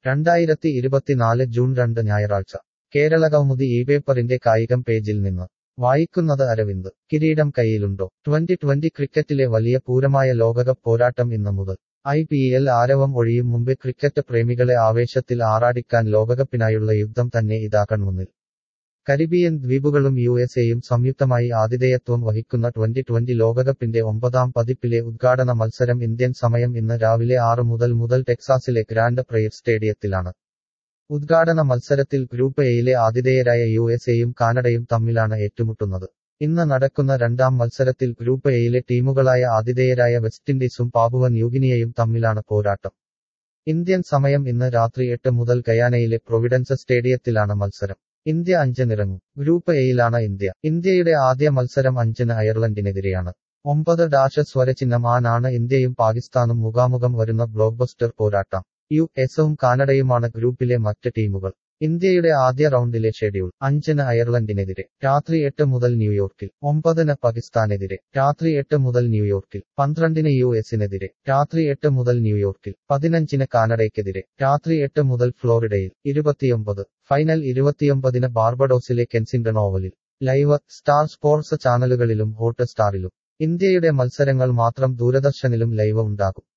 രണ്ടായിരത്തി ഇരുപത്തിനാല് ജൂൺ രണ്ട് ഞായറാഴ്ച കേരളകൗമുദി ഈ പേപ്പറിന്റെ കായികം പേജിൽ നിന്ന് വായിക്കുന്നത് അരവിന്ദ് കിരീടം കയ്യിലുണ്ടോ ട്വന്റി ട്വന്റി ക്രിക്കറ്റിലെ വലിയ പൂരമായ ലോകകപ്പ് പോരാട്ടം ഇന്ന് മുതൽ ഐ പി എൽ ആരവം ഒഴിയും മുമ്പേ ക്രിക്കറ്റ് പ്രേമികളെ ആവേശത്തിൽ ആറാടിക്കാൻ ലോകകപ്പിനായുള്ള യുദ്ധം തന്നെ ഇതാ കൺമുന്നിൽ കരീബിയൻ ദ്വീപുകളും യു എസ് എയും സംയുക്തമായി ആതിഥേയത്വം വഹിക്കുന്ന ട്വന്റി ട്വന്റി ലോകകപ്പിന്റെ ഒമ്പതാം പതിപ്പിലെ ഉദ്ഘാടന മത്സരം ഇന്ത്യൻ സമയം ഇന്ന് രാവിലെ ആറ് മുതൽ മുതൽ ടെക്സാസിലെ ഗ്രാൻഡ് പ്രയർ സ്റ്റേഡിയത്തിലാണ് ഉദ്ഘാടന മത്സരത്തിൽ ഗ്രൂപ്പ് എയിലെ ആതിഥേയരായ യു എസ് എയും കാനഡയും തമ്മിലാണ് ഏറ്റുമുട്ടുന്നത് ഇന്ന് നടക്കുന്ന രണ്ടാം മത്സരത്തിൽ ഗ്രൂപ്പ് എയിലെ ടീമുകളായ ആതിഥേയരായ വെസ്റ്റ് ഇൻഡീസും പാപുവ ന്യൂഗിനിയയും തമ്മിലാണ് പോരാട്ടം ഇന്ത്യൻ സമയം ഇന്ന് രാത്രി എട്ട് മുതൽ ഗയാനയിലെ പ്രൊവിഡൻസ് സ്റ്റേഡിയത്തിലാണ് മത്സരം ഇന്ത്യ അഞ്ചിനിറങ്ങും ഗ്രൂപ്പ് എയിലാണ് ഇന്ത്യ ഇന്ത്യയുടെ ആദ്യ മത്സരം അഞ്ചിന് അയർലൻഡിനെതിരെയാണ് ഒമ്പത് ഡാഷ് സ്വരചിഹ്നം ആനാണ് ഇന്ത്യയും പാകിസ്ഥാനും മുഖാമുഖം വരുന്ന ബ്ലോക്ക്ബസ്റ്റർ പോരാട്ടം യു എസും കാനഡയുമാണ് ഗ്രൂപ്പിലെ മറ്റ് ടീമുകൾ ഇന്ത്യയുടെ ആദ്യ റൗണ്ടിലെ ഷെഡ്യൂൾ അഞ്ചിന് അയർലൻഡിനെതിരെ രാത്രി എട്ട് മുതൽ ന്യൂയോർക്കിൽ ഒമ്പതിന് പാകിസ്ഥാനെതിരെ രാത്രി എട്ട് മുതൽ ന്യൂയോർക്കിൽ പന്ത്രണ്ടിന് യു എസിനെതിരെ രാത്രി എട്ട് മുതൽ ന്യൂയോർക്കിൽ പതിനഞ്ചിന് കാനഡയ്ക്കെതിരെ രാത്രി എട്ട് മുതൽ ഫ്ലോറിഡയിൽ ഇരുപത്തിയൊമ്പത് ഫൈനൽ ഇരുപത്തിയൊമ്പതിന് ബാർബഡോസിലെ കെൻസിംഗ്ടൺ ഓവലിൽ ലൈവ് സ്റ്റാർ സ്പോർട്സ് ചാനലുകളിലും ഹോട്ട് സ്റ്റാറിലും ഇന്ത്യയുടെ മത്സരങ്ങൾ മാത്രം ദൂരദർശനിലും ലൈവ് ഉണ്ടാകും